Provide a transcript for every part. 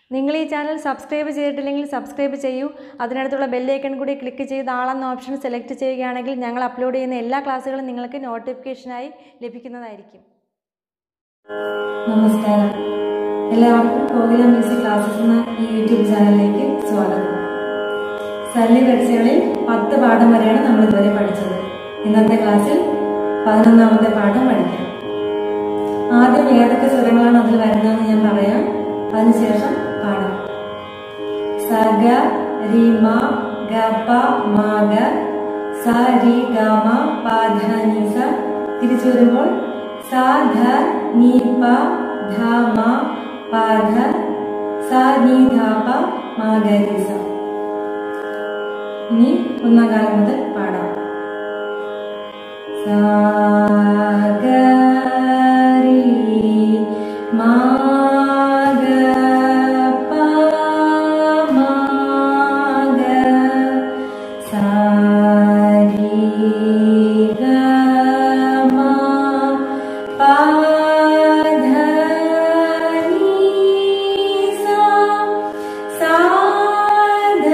നിങ്ങൾ ഈ channel subscribe ചെയ്തിട്ടില്ലെങ്കിൽ സബ്സ്ക്രൈബ് ചെയ്യൂ അതിനടുത്തുള്ള ബെല്ലൈക്കൺ കൂടി ക്ലിക്ക് ചെയ്ത് ആളെന്ന ഓപ്ഷൻ സെലക്ട് ചെയ്യുകയാണെങ്കിൽ ഞങ്ങൾ അപ്ലോഡ് ചെയ്യുന്ന എല്ലാ ക്ലാസ്സുകളും നിങ്ങൾക്ക് നോട്ടിഫിക്കേഷനായി ലഭിക്കുന്നതായിരിക്കും നമസ്കാരം എല്ലാവർക്കും കോകില മ്യൂസിക് ക്ലാസ്സസ് എന്ന ഈ യൂട്യൂബ് ചാനലിലേക്ക് സ്വാഗതം സല്ലി പരീക്ഷകളിൽ പത്ത് പാഠം വരെയാണ് നമ്മൾ ഇതുവരെ പഠിച്ചത് ഇന്നത്തെ ക്ലാസ്സിൽ പതിനൊന്നാമത്തെ പാഠം പഠിക്കാം ആദ്യം ഏതൊക്കെ സ്വരങ്ങളാണ് അതിൽ വരുന്നതെന്ന് ഞാൻ പറയാം അതിനുശേഷം പാടാം സഗ റിമ ഗപ മാഗ സ രി ഗമ പ ധ നി സ തിരിച്ചു വരുമ്പോൾ സ ധ നി പ ധ മ പ ധ സ നി ധ പ മ ഗ രി സ ഇനി ഒന്നാം കാലം മുതൽ പാടാം സ ഗ രി മ ഗ പ മ ഗ സ രി ഗ മ പ ധ നി സ സ ധ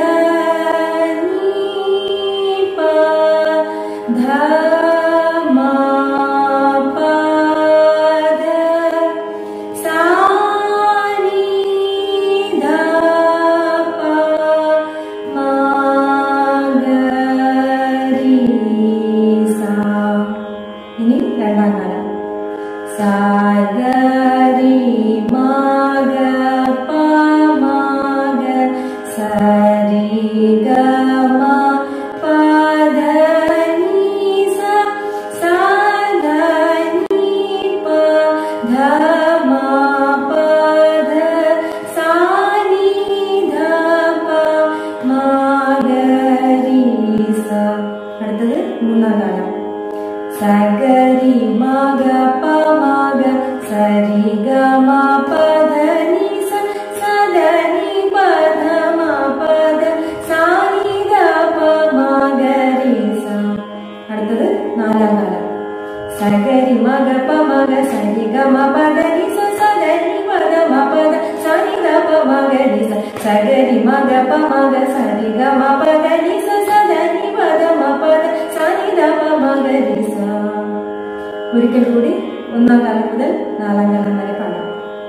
നി പ ധ മ പ ധ സ നി ധ പ മ ഗ രി സ ഇനി രണ്ടാം കാലം സ ഗ രി മ ഗ പ മ ഗ സ രി ഗ മ പ ധ നി സ സ ധ നി പ ധ മ പ ധ സ നി ധ പ മ ഗ രി സ അടുത്തത് മൂന്നാം കാലം സഗരി മഗ പമഗ സരി ഗമ പദ നി സ സദനി പദ മ പദ സാനി ദ പ മഗ രി സ അടുത്തത് നാലാം കാലം സഗരി മഗ പമഗ സരി ഗമ പദ നി സ സദനി പദ മ പദ സാനി ദ പ മഗ രി സ സഗരി മഗ പമഗ സരി ഗമ പദ നി സ സദനി പദ മ പദ സാനി ദ പ മഗ രി സ ഒരിക്കൽ കൂടി ഒന്നാം കാലം മുതൽ നാലാം കാലം വരെ പാടാം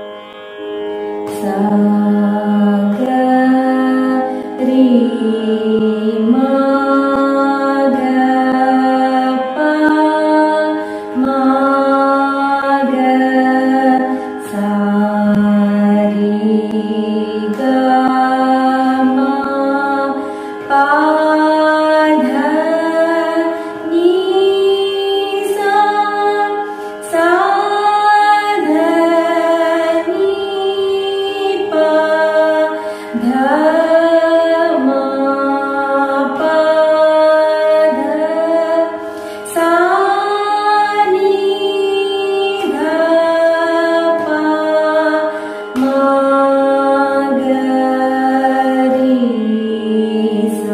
സ ഗ രി മ ഗ പ മ ഗ സ രി ഗ മ പ ധ നി സ സ ധ നി പ ധ മ പ ധ സ നി ധ പ മ ഗ രി സ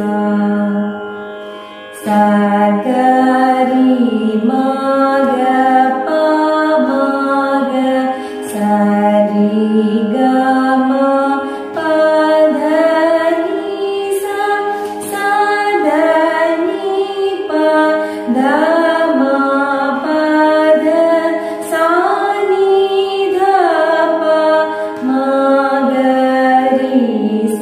സ ഗ രി മ ഗ പ മ ഗ സ രി ഗ മ പ ധ നി സ സ ധ നി പ ധ മ പ ധ സ നി ധ പ മ ഗ രി സ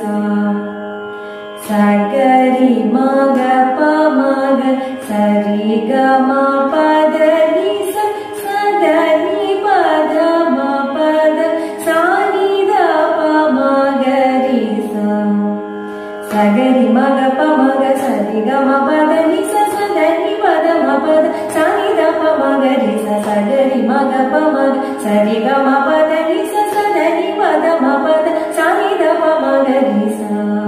സഗരി മഗ പമഗ സരി ഗമ പദ നി സ സദനി പദ മ പദ സാനി ദ പമഗ രി സ സഗരി മഗ പമഗ സരി ഗമ പദ നി സ സദനി പദ മ പദ സാനി ദ പമഗ രി സ സഗരി മഗ പമഗ സരി ഗമ പദ നി സ സദനി പദ മ പദ സാനി ദ പമഗ രി സ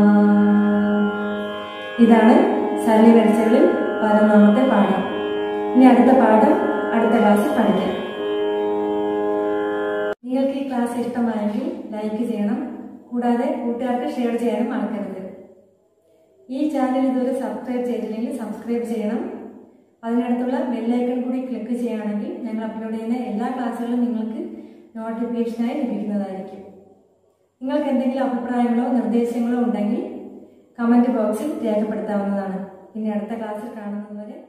ഇതാണ് സല്ലി വരച്ചകളിൽ പതിനൊന്നാമത്തെ പാഠം ഇനി അടുത്ത പാഠം അടുത്ത ക്ലാസ്സിൽ പഠിക്കാം നിങ്ങൾക്ക് ഈ ക്ലാസ് ഇഷ്ടമായെങ്കിൽ ലൈക്ക് ചെയ്യണം കൂടാതെ കൂട്ടുകാർക്ക് ഷെയർ ചെയ്യാനും മറക്കരുത് ഈ ചാനൽ ഇതുവരെ സബ്സ്ക്രൈബ് ചെയ്തില്ലെങ്കിൽ സബ്സ്ക്രൈബ് ചെയ്യണം അതിനടുത്തുള്ള ബെല്ലൈക്കൺ കൂടി ക്ലിക്ക് ചെയ്യുകയാണെങ്കിൽ ഞങ്ങൾ അപ്ലോഡ് ചെയ്യുന്ന എല്ലാ ക്ലാസ്സുകളും നിങ്ങൾക്ക് നോട്ടിഫിക്കേഷനായി ലഭിക്കുന്നതായിരിക്കും നിങ്ങൾക്ക് എന്തെങ്കിലും അഭിപ്രായങ്ങളോ നിർദ്ദേശങ്ങളോ ഉണ്ടെങ്കിൽ കമന്റ് ബോക്സിൽ രേഖപ്പെടുത്താവുന്നതാണ് ഇനി അടുത്ത ക്ലാസ്സിൽ കാണുന്നതുവരെ